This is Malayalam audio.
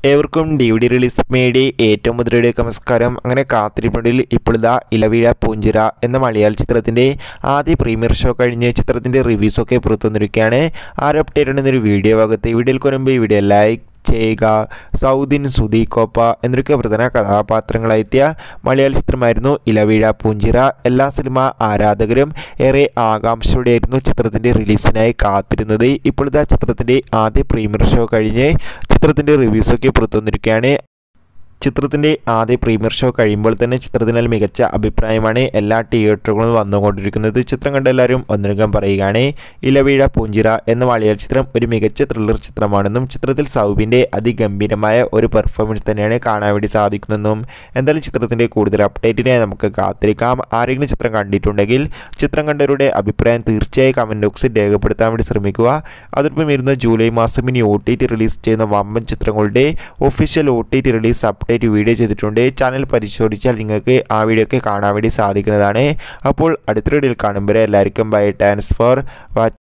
ഏവർക്കും ഡി വി ഡി റിലീസ് മേടി ഏറ്റവും മുതലയുടെ നമസ്കാരം അങ്ങനെ കാത്തിരിപ്പണ്ടിൽ ഇപ്പോഴിതാ ഇലവീഴ പൂഞ്ചിര എന്ന മലയാള ചിത്രത്തിൻ്റെ ആദ്യ പ്രീമിയർ ഷോ കഴിഞ്ഞ് ചിത്രത്തിൻ്റെ റിവ്യൂസൊക്കെ പുറത്തു വന്നിരിക്കുകയാണ് ആരും അപ്ഡേറ്റ് എന്നൊരു വീഡിയോ ഭാഗത്ത് വീഡിയോയിൽ കൊരുമ്പോൾ ഈ വീഡിയോ ലൈക്ക് ചെയ്യുക സൗദിൻ സുദീകോപ്പ എന്നൊക്കെ പ്രധാന കഥാപാത്രങ്ങളായെത്തിയ മലയാള ചിത്രമായിരുന്നു ഇലവീഴ പൂഞ്ചിറ എല്ലാ സിനിമ ആരാധകരും ഏറെ ആകാംക്ഷയോടെയായിരുന്നു ചിത്രത്തിൻ്റെ റിലീസിനായി കാത്തിരുന്നത് ഇപ്പോഴത്തെ ചിത്രത്തിൻ്റെ ആദ്യ പ്രീമിയർ ഷോ കഴിഞ്ഞ് ചിത്രത്തിൻ്റെ റിവ്യൂസൊക്കെ പുറത്തു വന്നിരിക്കുകയാണ് ചിത്രത്തിൻ്റെ ആദ്യ പ്രീമിയർ ഷോ കഴിയുമ്പോൾ തന്നെ ചിത്രത്തിന് മികച്ച അഭിപ്രായമാണ് എല്ലാ തിയേറ്ററുകളും വന്നുകൊണ്ടിരിക്കുന്നത് ചിത്രം കണ്ട എല്ലാവരും ഒന്നിനകം പറയുകയാണ് ഇലവീഴ പൂഞ്ചിറ എന്ന മലയാള ചിത്രം ഒരു മികച്ച ത്രില്ലർ ചിത്രമാണെന്നും ചിത്രത്തിൽ സൗബിൻ്റെ അതിഗംഭീരമായ ഒരു പെർഫോമൻസ് തന്നെയാണ് കാണാൻ വേണ്ടി സാധിക്കുന്നതെന്നും എന്തായാലും ചിത്രത്തിൻ്റെ കൂടുതൽ അപ്ഡേറ്റിനായി നമുക്ക് കാത്തിരിക്കാം ആരെങ്കിലും ചിത്രം കണ്ടിട്ടുണ്ടെങ്കിൽ ചിത്രം കണ്ടവരുടെ അഭിപ്രായം തീർച്ചയായും കമൻറ്റ് ബോക്സിൽ രേഖപ്പെടുത്താൻ വേണ്ടി ശ്രമിക്കുക അതോടൊപ്പം ഇരുന്ന ജൂലൈ മാസം ഇനി ഒ ടി ടി റിലീസ് ചെയ്യുന്ന വമ്പൻ ചിത്രങ്ങളുടെ official O T T release update video ചെയ്തിട്ടുണ്ട് ചാനൽ പരിശോധിച്ചാൽ നിങ്ങൾക്ക് ആ വീഡിയോ ഒക്കെ കാണാൻ വേണ്ടി സാധിക്കുന്നതാണ് അപ്പോൾ അടുത്ത വീഡിയോയിൽ കാണുമ്പോൾ എല്ലാവർക്കും ബൈ താങ്ക്സ് ഫോർ വാച്ച്